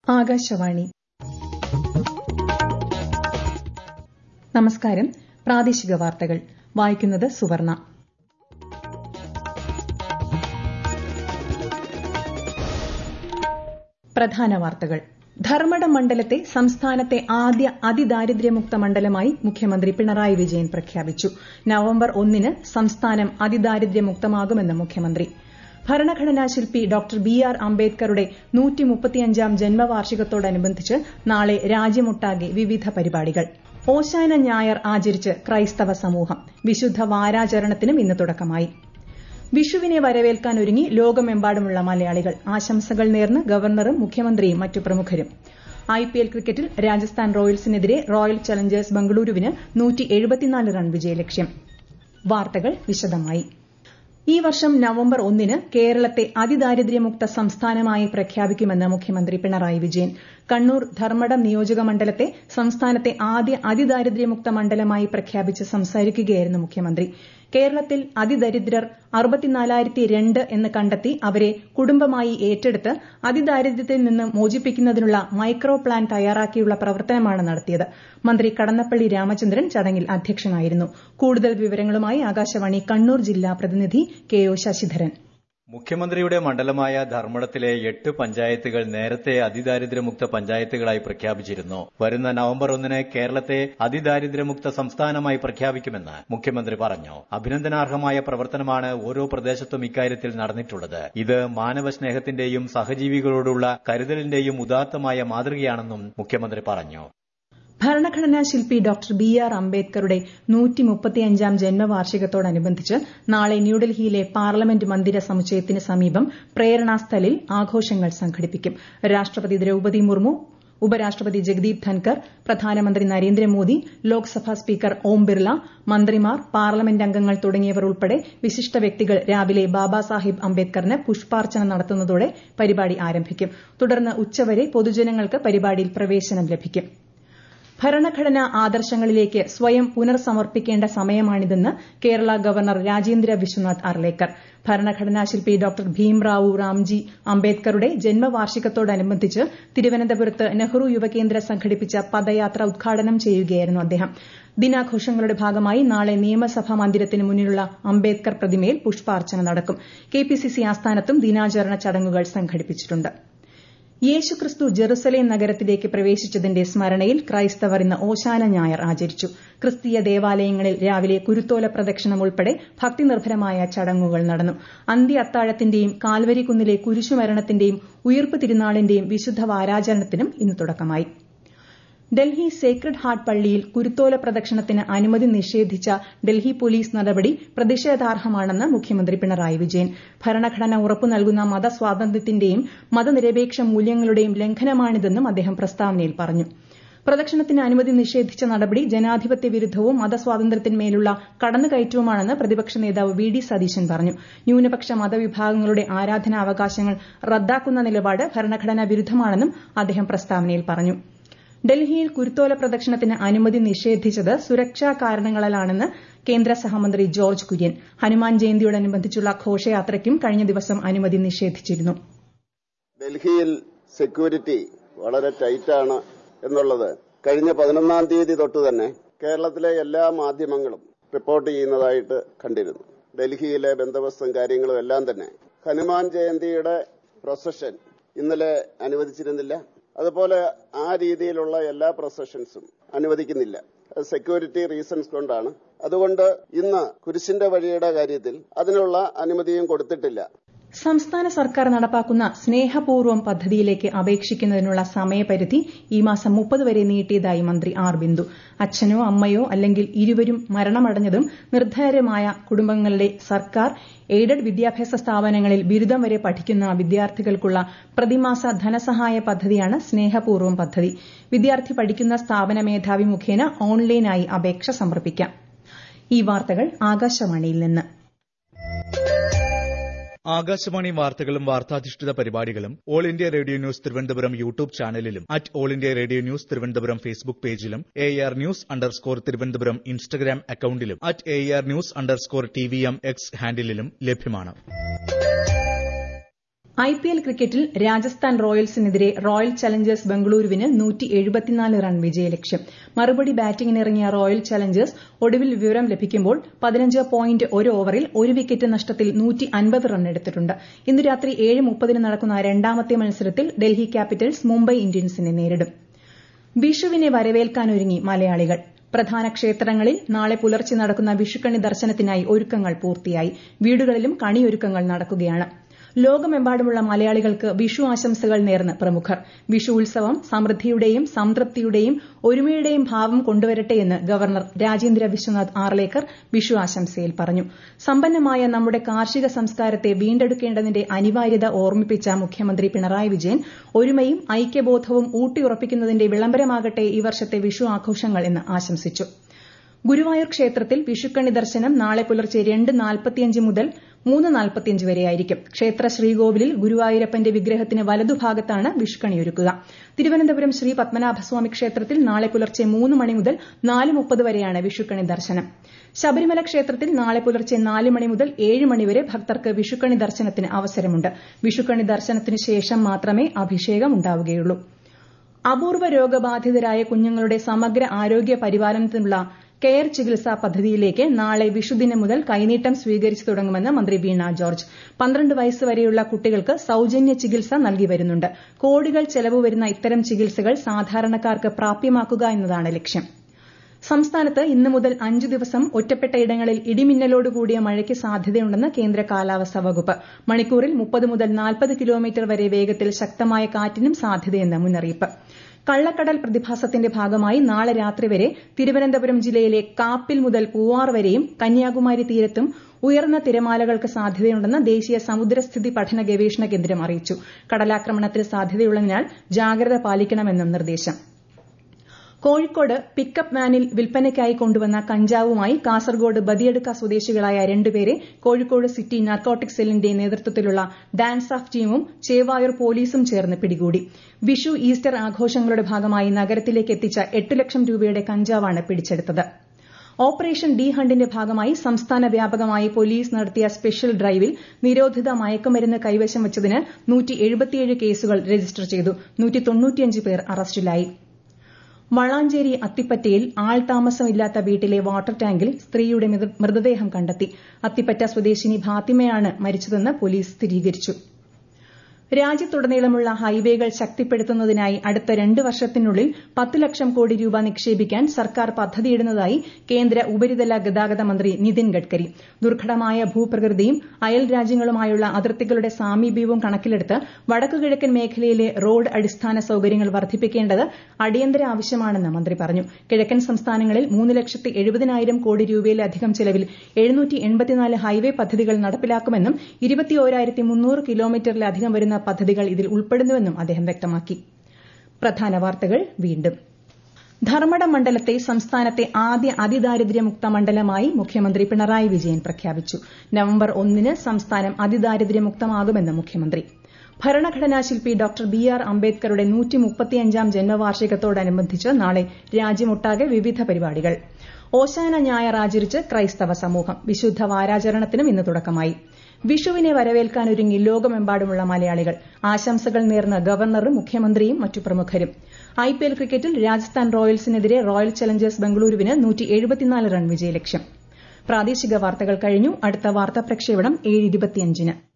ആകാശവാണി നമസ്കാരം പ്രാദേശിക വാർത്തകൾ വായിക്കുന്നത് സുവർണ പ്രധാന വാർത്തകൾ ധർമ്മടം മണ്ഡലത്തെ സംസ്ഥാനത്തെ ആദ്യ അതിദാരിദ്ര്യമുക്ത മണ്ഡലമായി മുഖ്യമന്ത്രി പിണറായി വിജയൻ പ്രഖ്യാപിച്ചു നവംബർ ഒന്നിന് സംസ്ഥാനം അതിദാരിദ്ര്യമുക്തമാകുമെന്ന് മുഖ്യമന്ത്രി ഭരണഘടനാ ശില്പി ഡോക്ടർ ബി ആർ അംബേദ്കറുടെ നൂറ്റിമുപ്പത്തിയഞ്ചാം ജന്മവാർഷികത്തോടനുബന്ധിച്ച് നാളെ രാജ്യമൊട്ടാകെ വിവിധ പരിപാടികൾ ഓശാന ഞായർ ആചരിച്ച് ക്രൈസ്തവ സമൂഹം വിശുദ്ധ വാരാചരണത്തിനും ഇന്ന് തുടക്കമായി വിഷുവിനെ വരവേൽക്കാനൊരുങ്ങി ലോകമെമ്പാടുമുള്ള മലയാളികൾ ആശംസകൾ നേർന്ന് ഗവർണറും മുഖ്യമന്ത്രിയും മറ്റു പ്രമുഖരും ഐപിഎൽ ക്രിക്കറ്റിൽ രാജസ്ഥാൻ റോയൽസിനെതിരെ റോയൽ ചലഞ്ചേഴ്സ് ബംഗളൂരുവിന് റൺ വിജയലക്ഷ്യം വാർത്തകൾ വിശദമായി ഈ വർഷം നവംബർ ഒന്നിന് കേരളത്തെ അതിദാരിദ്ര്യമുക്ത സംസ്ഥാനമായി പ്രഖ്യാപിക്കുമെന്ന് മുഖ്യമന്ത്രി പിണറായി വിജയൻ കണ്ണൂർ ധർമ്മടം നിയോജക മണ്ഡലത്തെ സംസ്ഥാനത്തെ ആദ്യ അതിദാരിദ്ര്യമുക്ത മണ്ഡലമായി പ്രഖ്യാപിച്ച് സംസാരിക്കുകയായിരുന്നു മുഖ്യമന്ത്രി കേരളത്തിൽ അതിദരിദ്രർ എന്ന് കണ്ടെത്തി അവരെ കുടുംബമായി ഏറ്റെടുത്ത് അതിദാരിദ്ര്യത്തിൽ നിന്ന് മോചിപ്പിക്കുന്നതിനുള്ള മൈക്രോ പ്ലാൻ തയ്യാറാക്കിയുള്ള പ്രവർത്തനമാണ് നടത്തിയത് മന്ത്രി കടന്നപ്പള്ളി രാമചന്ദ്രൻ ചടങ്ങിൽ അധ്യക്ഷനായിരുന്നു കൂടുതൽ വിവരങ്ങളുമായി ആകാശവാണി കണ്ണൂർ ജില്ലാ പ്രതിനിധി കെ ഒ ശശിധരൻ മുഖ്യമന്ത്രിയുടെ മണ്ഡലമായ ധർമ്മടത്തിലെ എട്ട് പഞ്ചായത്തുകൾ നേരത്തെ അതിദാരിദ്ര്യമുക്ത പഞ്ചായത്തുകളായി പ്രഖ്യാപിച്ചിരുന്നു വരുന്ന നവംബർ ഒന്നിന് കേരളത്തെ അതിദാരിദ്ര്യമുക്ത സംസ്ഥാനമായി പ്രഖ്യാപിക്കുമെന്ന് മുഖ്യമന്ത്രി പറഞ്ഞു അഭിനന്ദനാർഹമായ പ്രവർത്തനമാണ് ഓരോ പ്രദേശത്തും ഇക്കാര്യത്തിൽ നടന്നിട്ടുള്ളത് ഇത് മാനവ സ്നേഹത്തിന്റെയും സഹജീവികളോടുള്ള കരുതലിന്റെയും ഉദാത്തമായ മാതൃകയാണെന്നും മുഖ്യമന്ത്രി പറഞ്ഞു ഭരണഘടനാ ശില്പി ഡോക്ടർ ബി ആർ അംബേദ്കറുടെ നൂറ്റിമുപ്പത്തിയഞ്ചാം ജന്മവാർഷികത്തോടനുബന്ധിച്ച് നാളെ ന്യൂഡൽഹിയിലെ പാർലമെന്റ് മന്ദിര സമുച്ചയത്തിന് സമീപം പ്രേരണാസ്ഥലിൽ ആഘോഷങ്ങൾ സംഘടിപ്പിക്കും രാഷ്ട്രപതി ദ്രൌപതി മുർമു ഉപരാഷ്ട്രപതി ജഗദീപ് ധൻകർ പ്രധാനമന്ത്രി നരേന്ദ്രമോദി ലോക്സഭാ സ്പീക്കർ ഓം ബിർല മന്ത്രിമാർ പാർലമെന്റ് അംഗങ്ങൾ തുടങ്ങിയവർ ഉൾപ്പെടെ വിശിഷ്ട വ്യക്തികൾ രാവിലെ ബാബാസാഹിബ് അംബേദ്കറിന് പുഷ്പാർച്ചന നടത്തുന്നതോടെ പരിപാടി ആരംഭിക്കും തുടർന്ന് ഉച്ചവരെ പൊതുജനങ്ങൾക്ക് പരിപാടിയിൽ പ്രവേശനം ലഭിക്കും ഭരണഘടനാ ആദർശങ്ങളിലേക്ക് സ്വയം പുനർസമർപ്പിക്കേണ്ട സമയമാണിതെന്ന് കേരള ഗവർണർ രാജേന്ദ്ര വിശ്വനാഥ് അർലേക്കർ ഭരണഘടനാ ശില്പി ഡോക്ടർ ഭീംറാവു റാംജി അംബേദ്കറുടെ ജന്മവാർഷികത്തോടനുബന്ധിച്ച് തിരുവനന്തപുരത്ത് നെഹ്റു യുവകേന്ദ്ര സംഘടിപ്പിച്ച പദയാത്ര ഉദ്ഘാടനം ചെയ്യുകയായിരുന്നു അദ്ദേഹം ദിനാഘോഷങ്ങളുടെ ഭാഗമായി നാളെ നിയമസഭാ മന്ദിരത്തിന് മുന്നിലുള്ള അംബേദ്കർ പ്രതിമയിൽ പുഷ്പാർച്ചന നടക്കും കെപിസിസി ആസ്ഥാനത്തും ദിനാചരണ ചടങ്ങുകൾ സംഘടിപ്പിച്ചിട്ടുണ്ട് യേശുക്രിസ്തു ജെറുസലേം നഗരത്തിലേക്ക് പ്രവേശിച്ചതിന്റെ സ്മരണയിൽ ക്രൈസ്തവർ ഇന്ന് ഓശാന ഞായർ ആചരിച്ചു ക്രിസ്തീയ ദേവാലയങ്ങളിൽ രാവിലെ കുരുത്തോല പ്രദക്ഷിണം ഉൾപ്പെടെ ഭക്തിനിർഭരമായ ചടങ്ങുകൾ നടന്നു അന്ത്യ അത്താഴത്തിന്റെയും കാൽവരി കുന്നിലെ കുരിശുമരണത്തിന്റെയും ഉയിർപ്പ് തിരുനാളിന്റെയും വിശുദ്ധ വാരാചരണത്തിനും ഇന്ന് തുടക്കമായി ഡൽഹി സേക്രഡ് ഹാർട്ട് പള്ളിയിൽ കുരുത്തോല പ്രദക്ഷിണത്തിന് അനുമതി നിഷേധിച്ച ഡൽഹി പോലീസ് നടപടി പ്രതിഷേധാർഹമാണെന്ന് മുഖ്യമന്ത്രി പിണറായി വിജയൻ ഭരണഘടന ഉറപ്പു നൽകുന്ന മതസ്വാതന്ത്ര്യത്തിന്റെയും മതനിരപേക്ഷ മൂല്യങ്ങളുടെയും ലംഘനമാണിതെന്നും അദ്ദേഹം പ്രസ്താവനയിൽ പറഞ്ഞു പ്രദക്ഷിണത്തിന് അനുമതി നിഷേധിച്ച നടപടി ജനാധിപത്യ വിരുദ്ധവും മതസ്വാതന്ത്ര്യത്തിന്മേലുള്ള കടന്നുകയറ്റവുമാണെന്ന് പ്രതിപക്ഷ നേതാവ് വി ഡി സതീശൻ പറഞ്ഞു ന്യൂനപക്ഷ മതവിഭാഗങ്ങളുടെ ആരാധനാവകാശങ്ങൾ റദ്ദാക്കുന്ന നിലപാട് ഭരണഘടനാ വിരുദ്ധമാണെന്നും അദ്ദേഹം പ്രസ്താവനയിൽ പറഞ്ഞു ഡൽഹിയിൽ കുരുത്തോല പ്രദക്ഷിണത്തിന് അനുമതി നിഷേധിച്ചത് സുരക്ഷാ കാരണങ്ങളാലാണെന്ന് കേന്ദ്ര സഹമന്ത്രി ജോർജ് കുര്യൻ ഹനുമാൻ ജയന്തിയോടനുബന്ധിച്ചുള്ള ഘോഷയാത്രയ്ക്കും കഴിഞ്ഞ ദിവസം അനുമതി നിഷേധിച്ചിരുന്നു ഡൽഹിയിൽ സെക്യൂരിറ്റി വളരെ ടൈറ്റാണ് എന്നുള്ളത് കഴിഞ്ഞ പതിനൊന്നാം തീയതി തൊട്ട് തന്നെ കേരളത്തിലെ എല്ലാ മാധ്യമങ്ങളും റിപ്പോർട്ട് ചെയ്യുന്നതായിട്ട് കണ്ടിരുന്നു ഡൽഹിയിലെ ബന്ദോബസ്തും കാര്യങ്ങളും എല്ലാം തന്നെ ഹനുമാൻ ജയന്തിയുടെ പ്രൊസഷൻ ഇന്നലെ അനുവദിച്ചിരുന്നില്ല അതുപോലെ ആ രീതിയിലുള്ള എല്ലാ പ്രൊസഷൻസും അനുവദിക്കുന്നില്ല സെക്യൂരിറ്റി റീസൺസ് കൊണ്ടാണ് അതുകൊണ്ട് ഇന്ന് കുരിശിന്റെ വഴിയുടെ കാര്യത്തിൽ അതിനുള്ള അനുമതിയും കൊടുത്തിട്ടില്ല സംസ്ഥാന സർക്കാർ നടപ്പാക്കുന്ന സ്നേഹപൂർവ്വം പദ്ധതിയിലേക്ക് അപേക്ഷിക്കുന്നതിനുള്ള സമയപരിധി ഈ മാസം മുപ്പത് വരെ നീട്ടിയതായി മന്ത്രി ആർ ബിന്ദു അച്ഛനോ അമ്മയോ അല്ലെങ്കിൽ ഇരുവരും മരണമടഞ്ഞതും നിർധനരുമായ കുടുംബങ്ങളുടെ സർക്കാർ എയ്ഡഡ് വിദ്യാഭ്യാസ സ്ഥാപനങ്ങളിൽ ബിരുദം വരെ പഠിക്കുന്ന വിദ്യാർത്ഥികൾക്കുള്ള പ്രതിമാസ ധനസഹായ പദ്ധതിയാണ് സ്നേഹപൂർവ്വം പദ്ധതി വിദ്യാർത്ഥി പഠിക്കുന്ന സ്ഥാപന മേധാവി മുഖേന ഓൺലൈനായി അപേക്ഷ സമർപ്പിക്കാം ഈ വാർത്തകൾ ആകാശവാണിയിൽ നിന്ന് ആകാശവാണി വാർത്തകളും വാർത്താധിഷ്ഠിത പരിപാടികളും All India Radio News Thiruvananthapuram YouTube ചാനലിലും at All India Radio News Thiruvananthapuram Facebook പേജിലും A R news underscore Thiruvananthapuram Instagram അക്കൌണ്ടിലും at A R news underscore T V M X ഹാൻഡിലും ലഭ്യമാണ് ഐപിഎൽ ക്രിക്കറ്റിൽ രാജസ്ഥാൻ റോയൽസിനെതിരെ റോയൽ ചലഞ്ചേഴ്സ് ബംഗളൂരുവിന് റൺ വിജയലക്ഷ്യം മറുപടി ബാറ്റിംഗിനിറങ്ങിയ റോയൽ ചലഞ്ചേഴ്സ് ഒടുവിൽ വിവരം ലഭിക്കുമ്പോൾ പതിനഞ്ച് പോയിന്റ് ഒരു ഓവറിൽ ഒരു വിക്കറ്റ് നഷ്ടത്തിൽ റൺ എടുത്തിട്ടുണ്ട് ഇന്ന് രാത്രി ഏഴ് മുപ്പതിന് നടക്കുന്ന രണ്ടാമത്തെ മത്സരത്തിൽ ഡൽഹി ക്യാപിറ്റൽസ് മുംബൈ ഇന്ത്യൻസിനെ നേരിടും വിഷുവിനെ വരവേൽക്കാനൊരുങ്ങി മലയാളികൾ പ്രധാന ക്ഷേത്രങ്ങളിൽ നാളെ പുലർച്ചെ നടക്കുന്ന വിഷുക്കണി ദർശനത്തിനായി ഒരുക്കങ്ങൾ പൂർത്തിയായി വീടുകളിലും കണിയൊരുക്കങ്ങൾ നടക്കുകയാണ് ലോകമെമ്പാടുമുള്ള മലയാളികൾക്ക് വിഷു ആശംസകൾ നേർന്ന് പ്രമുഖർ വിഷു ഉത്സവം സമൃദ്ധിയുടെയും സംതൃപ്തിയുടെയും ഒരുമയുടെയും ഭാവം കൊണ്ടുവരട്ടെയെന്ന് ഗവർണർ രാജേന്ദ്ര വിശ്വനാഥ് ആർലേക്കർ വിഷു ആശംസയിൽ പറഞ്ഞു സമ്പന്നമായ നമ്മുടെ കാർഷിക സംസ്കാരത്തെ വീണ്ടെടുക്കേണ്ടതിന്റെ അനിവാര്യത ഓർമ്മിപ്പിച്ച മുഖ്യമന്ത്രി പിണറായി വിജയൻ ഒരുമയും ഐക്യബോധവും ഊട്ടിയുറപ്പിക്കുന്നതിന്റെ വിളംബരമാകട്ടെ ഈ വർഷത്തെ വിഷു ആഘോഷങ്ങൾ എന്ന് ആശംസിച്ചു ഗുരുവായൂർ ക്ഷേത്രത്തിൽ വിഷുക്കണി ദർശനം നാളെ പുലർച്ചെ രണ്ട് നാൽപ്പത്തിയഞ്ച് മുതൽ മൂന്ന് നാൽപ്പത്തിയഞ്ച് വരെയായിരിക്കും ക്ഷേത്ര ശ്രീകോവിലിൽ ഗുരുവായൂരപ്പന്റെ വിഗ്രഹത്തിന് വലതുഭാഗത്താണ് വിഷുക്കണിയൊരുക്കുക തിരുവനന്തപുരം ശ്രീ പത്മനാഭസ്വാമി ക്ഷേത്രത്തിൽ നാളെ പുലർച്ചെ മൂന്ന് മണി മുതൽ നാല് മുപ്പത് വരെയാണ് വിഷുക്കണി ദർശനം ശബരിമല ക്ഷേത്രത്തിൽ നാളെ പുലർച്ചെ നാല് മണി മുതൽ ഏഴ് മണിവരെ ഭക്തർക്ക് വിഷുക്കണി ദർശനത്തിന് അവസരമുണ്ട് വിഷുക്കണി ദർശനത്തിന് ശേഷം മാത്രമേ അഭിഷേകം ഉണ്ടാവുകയുള്ളൂ അപൂർവ രോഗബാധിതരായ കുഞ്ഞുങ്ങളുടെ സമഗ്ര ആരോഗ്യ പരിപാലനത്തിനുള്ള കെയർ ചികിത്സാ പദ്ധതിയിലേക്ക് നാളെ വിഷുദിനം മുതൽ കൈനീട്ടം സ്വീകരിച്ചു തുടങ്ങുമെന്ന് മന്ത്രി വീണ ജോർജ് പന്ത്രണ്ട് വയസ്സ് വരെയുള്ള കുട്ടികൾക്ക് സൌജന്യ ചികിത്സ നൽകി വരുന്നുണ്ട് കോടികൾ ചെലവ് വരുന്ന ഇത്തരം ചികിത്സകൾ സാധാരണക്കാർക്ക് പ്രാപ്യമാക്കുക എന്നതാണ് ലക്ഷ്യം സംസ്ഥാനത്ത് ഇന്ന് മുതൽ അഞ്ചു ദിവസം ഒറ്റപ്പെട്ട ഇടങ്ങളിൽ ഇടിമിന്നലോട് കൂടിയ മഴയ്ക്ക് സാധ്യതയുണ്ടെന്ന് കേന്ദ്ര കാലാവസ്ഥാ വകുപ്പ് മണിക്കൂറിൽ മുപ്പത് മുതൽ നാൽപ്പത് കിലോമീറ്റർ വരെ വേഗത്തിൽ ശക്തമായ കാറ്റിനും സാധ്യതയെന്ന് മുന്നറിയിപ്പ് കള്ളക്കടൽ പ്രതിഭാസത്തിന്റെ ഭാഗമായി നാളെ രാത്രി വരെ തിരുവനന്തപുരം ജില്ലയിലെ കാപ്പിൽ മുതൽ പൂവാർ വരെയും കന്യാകുമാരി തീരത്തും ഉയർന്ന തിരമാലകൾക്ക് സാധ്യതയുണ്ടെന്ന് ദേശീയ സമുദ്രസ്ഥിതി പഠന ഗവേഷണ കേന്ദ്രം അറിയിച്ചു കടലാക്രമണത്തിന് സാധ്യതയുള്ളതിനാൽ ജാഗ്രത പാലിക്കണമെന്നും നിർദ്ദേശം കോഴിക്കോട് പിക്കപ്പ് വാനിൽ വിൽപ്പനയ്ക്കായി കൊണ്ടുവന്ന കഞ്ചാവുമായി കാസർഗോഡ് ബദിയടുക്ക സ്വദേശികളായ രണ്ടുപേരെ കോഴിക്കോട് സിറ്റി നാർക്കോട്ടിക് സെല്ലിന്റെ നേതൃത്വത്തിലുള്ള ഡാൻസ് ഓഫ് ടീമും ചേവായൂർ പോലീസും ചേർന്ന് പിടികൂടി വിഷു ഈസ്റ്റർ ആഘോഷങ്ങളുടെ ഭാഗമായി നഗരത്തിലേക്ക് എത്തിച്ച എട്ട് ലക്ഷം രൂപയുടെ കഞ്ചാവാണ് പിടിച്ചെടുത്തത് ഓപ്പറേഷൻ ഡി ഹണ്ടിന്റെ ഭാഗമായി സംസ്ഥാന വ്യാപകമായി പോലീസ് നടത്തിയ സ്പെഷ്യൽ ഡ്രൈവിൽ നിരോധിത മയക്കുമരുന്ന് കൈവശം വച്ചതിന് കേസുകൾ രജിസ്റ്റർ ചെയ്തു പേർ അറസ്റ്റിലായി വളാഞ്ചേരി അത്തിപ്പറ്റയിൽ ആൾതാമസമില്ലാത്ത വീട്ടിലെ വാട്ടർ ടാങ്കിൽ സ്ത്രീയുടെ മൃതദേഹം കണ്ടെത്തി അത്തിപ്പറ്റ സ്വദേശിനി ഫാത്തിമയാണ് മരിച്ചതെന്ന് പോലീസ് സ്ഥിരീകരിച്ചു രാജ്യത്തുടനീളമുള്ള ഹൈവേകൾ ശക്തിപ്പെടുത്തുന്നതിനായി അടുത്ത രണ്ട് വർഷത്തിനുള്ളിൽ പത്ത് ലക്ഷം കോടി രൂപ നിക്ഷേപിക്കാൻ സർക്കാർ പദ്ധതിയിടുന്നതായി കേന്ദ്ര ഉപരിതല ഗതാഗത മന്ത്രി നിതിൻ ഗഡ്കരി ദുർഘടമായ ഭൂപ്രകൃതിയും അയൽ രാജ്യങ്ങളുമായുള്ള അതിർത്തികളുടെ സാമീപ്യവും കണക്കിലെടുത്ത് വടക്കുകിഴക്കൻ മേഖലയിലെ റോഡ് അടിസ്ഥാന സൌകര്യങ്ങൾ വർദ്ധിപ്പിക്കേണ്ടത് അടിയന്തര ആവശ്യമാണെന്ന് മന്ത്രി പറഞ്ഞു കിഴക്കൻ സംസ്ഥാനങ്ങളിൽ മൂന്ന് ലക്ഷത്തി എഴുപതിനായിരം കോടി രൂപയിലധികം ചെലവിൽ എഴുന്നൂറ്റി എൺപത്തിനാല് ഹൈവേ പദ്ധതികൾ നടപ്പിലാക്കുമെന്നും ഇരുപത്തിയോരായിരത്തി മുന്നൂറ് കിലോമീറ്ററിലധികം വരുന്ന പദ്ധതികൾ ഇതിൽ ഉൾപ്പെടുന്നുവെന്നും അദ്ദേഹം വ്യക്തമാക്കി പ്രധാന വാർത്തകൾ വീണ്ടും ധർമ്മട മണ്ഡലത്തെ സംസ്ഥാനത്തെ ആദ്യ അതിദാരിദ്ര്യമുക്ത മണ്ഡലമായി മുഖ്യമന്ത്രി പിണറായി വിജയൻ പ്രഖ്യാപിച്ചു നവംബർ ഒന്നിന് സംസ്ഥാനം അതിദാരിദ്ര്യമുക്തമാകുമെന്ന് മുഖ്യമന്ത്രി ഭരണഘടനാ ശില്പി ഡോക്ടർ ബി ആർ അംബേദ്കറുടെ നൂറ്റിമുപ്പത്തിയഞ്ചാം ജന്മവാർഷികത്തോടനുബന്ധിച്ച് നാളെ രാജ്യമൊട്ടാകെ വിവിധ പരിപാടികൾ ഓശാന ഞായർ ആചരിച്ച് ക്രൈസ്തവ സമൂഹം വിശുദ്ധ വാരാചരണത്തിനും ഇന്ന് തുടക്കമായി വിഷുവിനെ വരവേൽക്കാനൊരുങ്ങി ലോകമെമ്പാടുമുള്ള മലയാളികൾ ആശംസകൾ നേർന്ന് ഗവർണറും മുഖ്യമന്ത്രിയും മറ്റു പ്രമുഖരും ഐപിഎൽ ക്രിക്കറ്റിൽ രാജസ്ഥാൻ റോയൽസിനെതിരെ റോയൽ ചലഞ്ചേഴ്സ് ബംഗളൂരുവിന് റൺ വിജയലക്ഷ്യം പ്രാദേശിക വാർത്തകൾ കഴിഞ്ഞു അടുത്ത വാർത്താ പ്രക്ഷേപണം ഏഴ്